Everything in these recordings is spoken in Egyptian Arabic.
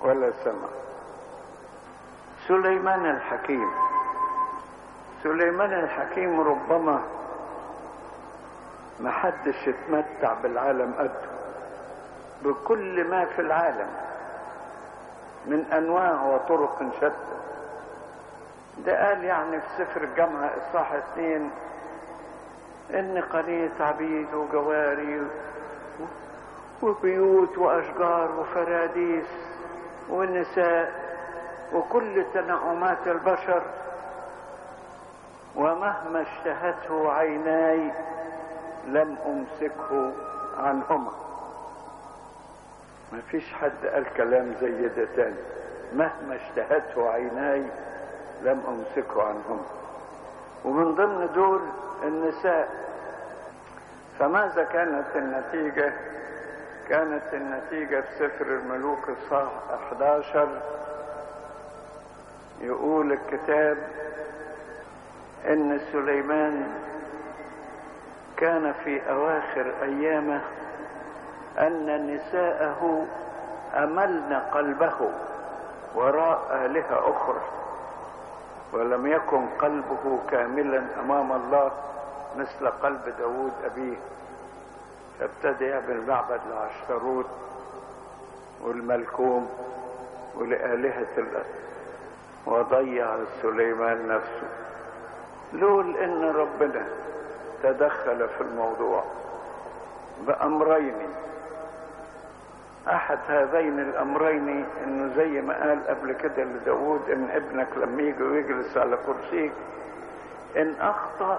ولا سمع سليمان الحكيم سليمان الحكيم ربما ما حدش يتمتع بالعالم قده بكل ما في العالم من انواع وطرق شتى ده قال يعني في سفر الجامعة اصحاح اثنين ان قنية عبيد وجواري وبيوت واشجار وفراديس ونساء وكل تنعمات البشر ومهما اشتهته عيناي لم امسكه عنهما ما فيش حد قال كلام زي ده تاني مهما اشتهته عيناي لم امسكه عنهما ومن ضمن دول النساء فماذا كانت النتيجة كانت النتيجة في سفر الملوك الصح 11 يقول الكتاب ان سليمان كان في اواخر ايامه ان نساءه املن قلبه وراء آلهة أخرى ولم يكن قلبه كاملا أمام الله مثل قلب داود أبيه فابتدى يعمل معبد لعشتروت والملكوم ولآلهة الأرض وضيع سليمان نفسه لول ان ربنا تدخل في الموضوع بامرين احد هذين الامرين انه زي ما قال قبل كده لداود ان ابنك لما يجي ويجلس على كرسيك ان اخطا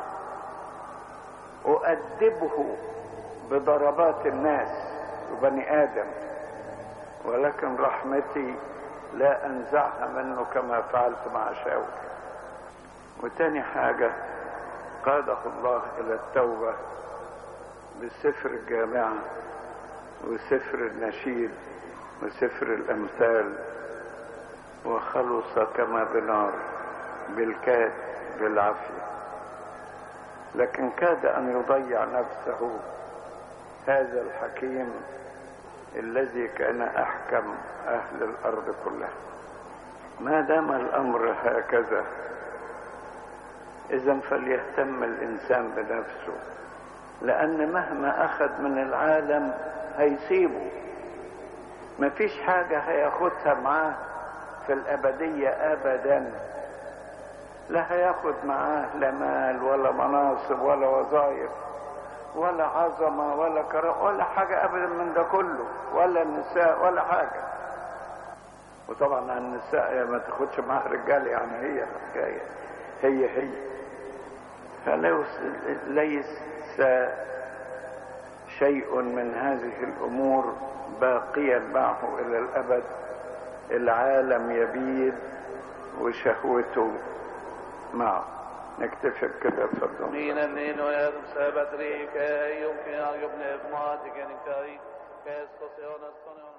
اؤدبه بضربات الناس وبني ادم ولكن رحمتي لا انزعها منه كما فعلت مع شاول وتاني حاجة قاده الله الى التوبة بسفر الجامعة وسفر النشيد وسفر الامثال وخلص كما بنار بالكاد بالعافية لكن كاد ان يضيع نفسه هذا الحكيم الذي كان احكم اهل الارض كلها ما دام الامر هكذا اذا فليهتم الانسان بنفسه لان مهما اخذ من العالم هيسيبه مفيش حاجة هياخدها معاه في الابدية ابدا لا هياخد معاه لا مال ولا مناصب ولا وظائف ولا عظمة ولا كرم ولا حاجة ابدا من ده كله ولا نساء ولا حاجة وطبعا النساء ما تاخدش معاها رجال يعني هي حكاية هي هي فليس شيء من هذه الامور باقيا معه الى الابد العالم يبيد وشهوته معه نكتفي بكده اتفضل Min nin och jag säger att det är ju, jag ابن ابن ماتك يعني كاي كاي